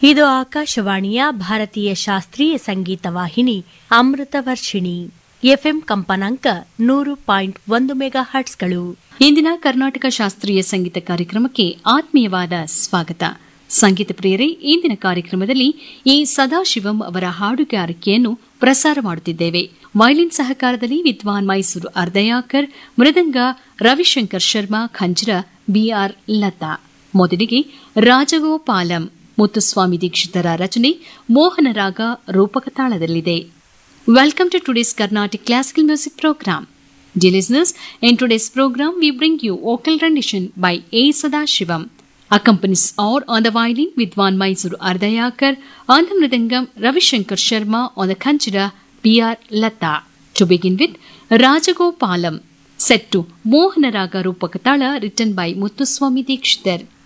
ಇದು ಆಕಾಶವಾಣಿಯ ಭಾರತೀಯ ಶಾಸ್ತ್ರೀಯ ಸಂಗೀತ ವಾಹಿನಿ ಅಮೃತ ವರ್ಷಿಣಿ ಎಫ್ಎಂ ಕಂಪನಾಂಕ ನೂರು ಪಾಯಿಂಟ್ ಒಂದು ಮೆಗಾ ಹರ್ಟ್ಸ್ಗಳು ಇಂದಿನ ಕರ್ನಾಟಕ ಶಾಸ್ತ್ರೀಯ ಸಂಗೀತ ಕಾರ್ಯಕ್ರಮಕ್ಕೆ ಆತ್ಮೀಯವಾದ ಸ್ವಾಗತ ಸಂಗೀತ ಪ್ರಿಯರೇ ಇಂದಿನ ಕಾರ್ಯಕ್ರಮದಲ್ಲಿ ಈ ಸದಾಶಿವಂ ಅವರ ಹಾಡುಗಾರಿಕೆಯನ್ನು ಪ್ರಸಾರ ಮಾಡುತ್ತಿದ್ದೇವೆ ವೈಲಿನ್ ಸಹಕಾರದಲ್ಲಿ ವಿದ್ವಾನ್ ಮೈಸೂರು ಅರ್ಧಯಾಕರ್ ಮೃದಂಗ ರವಿಶಂಕರ್ ಶರ್ಮಾ ಖಂಜ್ರ ಬಿಆರ್ ಲತಾ ಮೊದಲಿಗೆ ರಾಜಗೋಪಾಲಂ ಮುತ್ತುಸ್ವಾಮಿ ದೀಕ್ಷಿತರ ರಚನೆ ಮೋಹನ ರಾಗ ರೂಪಕ ತಾಳದಲ್ಲಿದೆ welcome to today's Carnatic classical music programme Dear listeners, in today's program, we bring you vocal rendition by A. Sadashivam. Accompanies or on the violin Vidwan Mysuru Ardayakar, on the mridangam Ravishankar Sharma, on the kanchira P.R. Lata. To begin with, Rajagopalam, set to Mohanaraga Rupakatala, written by Muthuswami Dikshitar.